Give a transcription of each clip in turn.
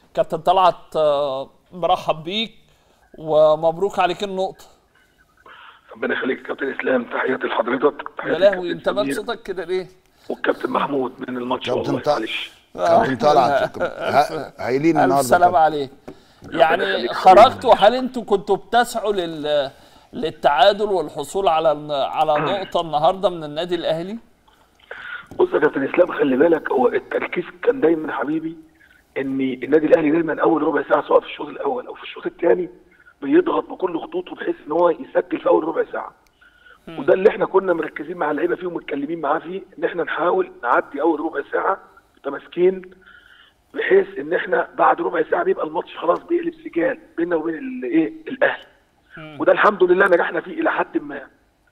كابتن طلعت آه، مرحب بيك ومبروك عليك النقطه ربنا يخليك يا كابتن اسلام تحياتي لحضرتك يا تحياتي لهوي للكابتن انت مال سمير صوتك كده ليه والكابتن محمود من الماتش كابتن والله طلعت. معلش كابتن طلعت ه- هايلين الف النهارده سلام كابتن. عليك يعني يخليك خرجتوا هل انتوا كنتوا بتسعوا لل للتعادل والحصول على على نقطه النهارده من النادي الاهلي بص يا كابتن اسلام خلي بالك هو التركيز كان دايما حبيبي ان النادي الاهلي دايما اول ربع ساعه سواء في الشوط الاول او في الشوط الثاني بيضغط بكل خطوطه بحيث ان هو يسجل في اول ربع ساعه وده اللي احنا كنا مركزين مع اللعيبه فيه ومتكلمين معاه فيه ان احنا نحاول نعدي اول ربع ساعه متماسكين بحيث ان احنا بعد ربع ساعه بيبقى الماتش خلاص بيقلب سجال بيننا وبين الايه الاهلي وده الحمد لله نجحنا فيه الى حد ما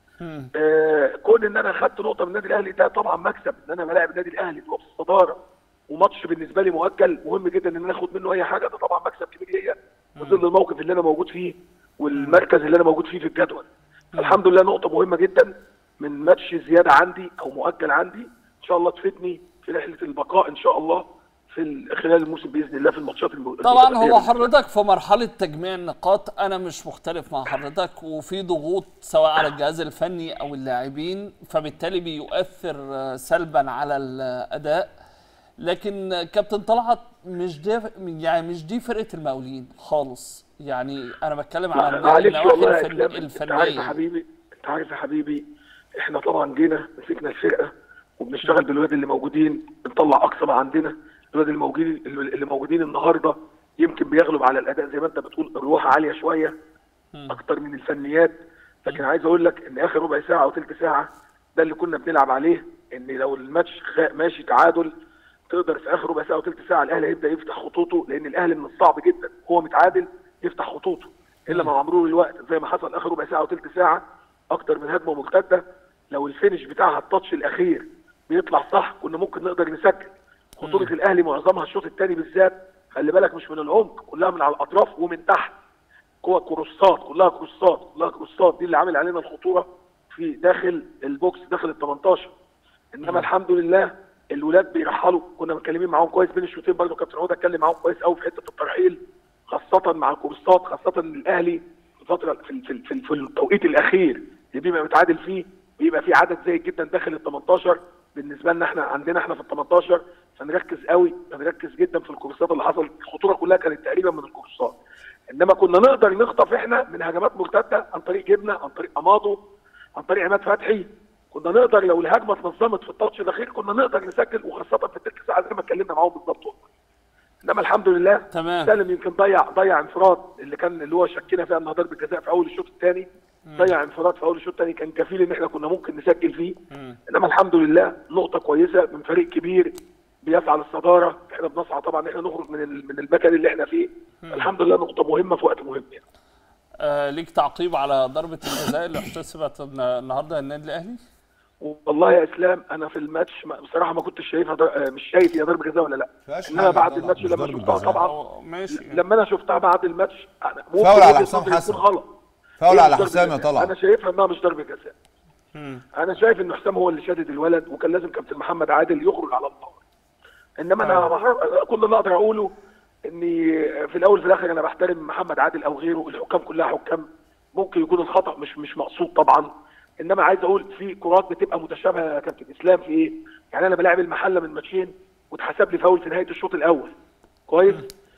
آه كون ان انا خدت نقطه من النادي الاهلي ده طبعا مكسب ان انا بلاعب النادي الاهلي في الصداره وماتش بالنسبه لي مؤجل مهم جدا ان انا اخد منه اي حاجه ده طبعا مكسب كبير ليا في ظل الموقف اللي انا موجود فيه والمركز اللي انا موجود فيه في الجدول الحمد لله نقطه مهمه جدا من ماتش زياده عندي او مؤجل عندي ان شاء الله تفيدني في رحله البقاء ان شاء الله في ال- خلال الموسم باذن الله في الماتشات الم- طبعا المتبقية هو بإذن الله. حضرتك في مرحله تجميع النقاط انا مش مختلف مع حضرتك وفي ضغوط سواء على الجهاز الفني او اللاعبين فبالتالي بيؤثر آه، سلبا على الاداء لكن آه، كابتن طلعت مش دي يعني مش دي فرقه المقاولين خالص يعني انا بتكلم على النا- معلش النواحي والله يا الفن- إسلام، انت عارف يا الفنيه حبيبي انت عارف يا حبيبي احنا طبعا جينا مسكنا الفرقه وبنشتغل بالولاد اللي موجودين بنطلع اقصى ما عندنا الولاد اللي موجودين اللي موجودين النهارده يمكن بيغلب على الاداء زي ما انت بتقول الروح عاليه شويه اكتر من الفنيات لكن عايز اقول لك ان اخر ربع ساعه او ثلث ساعه ده اللي كنا بنلعب عليه ان لو الماتش خ- ماشي تعادل تقدر في اخر ربع ساعه وثلث ساعه الاهلي هيبدا يفتح خطوطه لان الاهلي من الصعب جدا هو متعادل يفتح خطوطه الا مع مرور الوقت زي ما حصل اخر ربع ساعه وثلث ساعه اكتر من هجمه مرتده لو الفينش بتاعها التاتش الاخير بيطلع صح كنا ممكن نقدر نسجل خطوره الاهلي معظمها الشوط الثاني بالذات خلي بالك مش من العمق كلها من على الاطراف ومن تحت قوة كروسات كلها كروسات كلها كروسات دي اللي عامل علينا الخطوره في داخل البوكس داخل ال 18 انما الحمد لله الولاد بيرحلوا كنا متكلمين معاهم كويس بين الشوطين برضه كابتن عوده اتكلم معاهم كويس قوي في حته الترحيل خاصه مع الكورسات خاصه ان الاهلي في الفتره في, ال- في, ال- في, ال- في التوقيت الاخير اللي بيبقى متعادل فيه بيبقى في عدد زي جدا داخل ال 18 بالنسبه لنا احنا عندنا احنا في ال 18 فنركز قوي فنركز جدا في الكورسات اللي حصل الخطوره كلها كانت تقريبا من الكورسات انما كنا نقدر نخطف احنا من هجمات مرتده عن طريق جبنه عن طريق اماضو عن طريق عماد فتحي كنا نقدر لو الهجمه اتنظمت في التاتش الاخير كنا نقدر نسجل وخاصه في التلت ساعه زي ما اتكلمنا معاهم بالظبط والله. انما الحمد لله تمام. سالم يمكن ضيع ضيع انفراد اللي كان اللي هو شكينا فيها انها ضربه جزاء في اول الشوط الثاني ضيع انفراد في اول الشوط الثاني كان كفيل ان احنا كنا ممكن نسجل فيه انما الحمد لله نقطه كويسه من فريق كبير بيسعى للصداره احنا بنسعى طبعا ان احنا نخرج من ال- من المكان اللي احنا فيه الحمد لله نقطه مهمه في وقت مهم يعني. آه ليك تعقيب على ضربه الجزاء اللي احتسبت الن- النهارده النادي الاهلي والله يا اسلام انا في الماتش ما- بصراحه ما كنتش شايفها در... مش شايف هي ضربه جزاء ولا لا فيهاش انما حاجة بعد طبعاً، الماتش مش لما ضربة شفتها جزاء. طبعا أو ماشي لما انا شفتها بعد الماتش أنا ممكن فاول على وجهة حسام نظري حسن. تكون غلط فاول هي على مش ضربة حسام يا جزاء. طلعت. انا شايفها انها مش ضربه جزاء انا شايف ان حسام هو اللي شادد الولد وكان لازم كابتن محمد عادل يخرج على الطاوله انما انا بحر- كل اللي اقدر اقوله اني في الاول في الاخر انا بحترم محمد عادل او غيره الحكام كلها حكام ممكن يكون الخطا مش مش مقصود طبعا انما عايز اقول في كرات بتبقى متشابهه يا كابتن اسلام في ايه؟ يعني انا بلاعب المحله من ماتشين واتحسب لي فاول في نهايه الشوط الاول كويس؟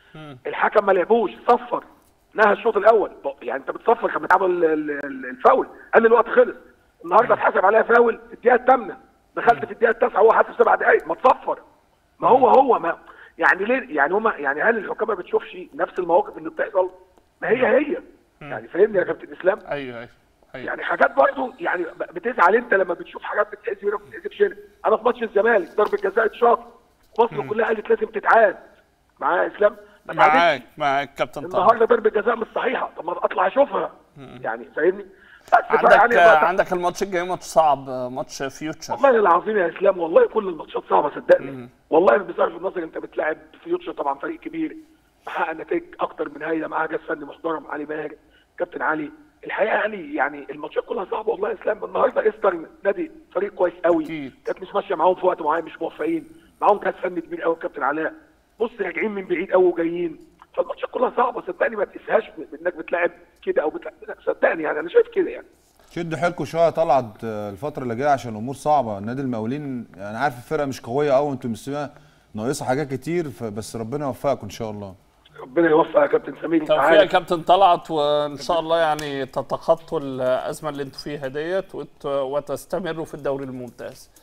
الحكم ما لعبوش صفر نهى الشوط الاول يعني انت بتصفر كان بتلعب ال- ال- ال- الفاول قال لي الوقت خلص النهارده اتحسب عليها فاول في الدقيقه الثامنه دخلت في الدقيقه التاسعه وهو حاسب سبع دقائق ما تصفر ما هو هو ما يعني ليه يعني هما يعني هل الحكام ما بتشوفش نفس المواقف اللي بتحصل؟ ما هي هي يعني فاهمني يا كابتن اسلام؟ ايوه ايوه ايوه يعني حاجات برضه يعني بتزعل انت لما بتشوف حاجات بتتحسب هنا وبتتحسبش هنا انا في ماتش الزمالك ضربه جزاء اتشاط مصر كلها قالت لازم تتعاد معايا يا اسلام ما اتعادتش. معاك معاك كابتن طارق النهارده ضربه جزاء مش صحيحه طب ما اطلع اشوفها يعني فاهمني بس عندك فيعني بقى- عندك الماتش الجاي ماتش صعب ماتش فيوتشر والله العظيم يا اسلام والله كل الماتشات صعبه صدقني والله بصرف النظر انت بتلاعب فيوتشر طبعا فريق كبير محقق نتائج اكتر من هايله معاه جهاز فني محترم علي ماهر كابتن علي الحقيقه يعني يعني الماتشات كلها صعبه والله يا اسلام النهارده ايسترن نادي فريق كويس قوي أكيد. كانت مش ماشيه معاهم في وقت معين مش موفقين معاهم جهاز فني كبير قوي كابتن علاء بص راجعين من بعيد قوي وجايين فالماتشات كلها صعبه صدقني ما تقيسهاش بانك بتلعب كده او بتلعب لا، صدقني يعني انا شايف كده يعني شدوا حيلكم شويه طلعت آه، الفتره اللي جايه عشان الامور صعبه نادي المقاولين انا عارف الفرقه مش قويه قوي انتوا مستوى ناقصها حاجات كتير ف- بس ربنا يوفقكم ان شاء الله ربنا يوفق يا كابتن سمير انت توفيق يا عارف كابتن طلعت وان شاء الله يعني تتخطوا الازمه اللي انتوا فيها ديت وت- وتستمروا في الدوري الممتاز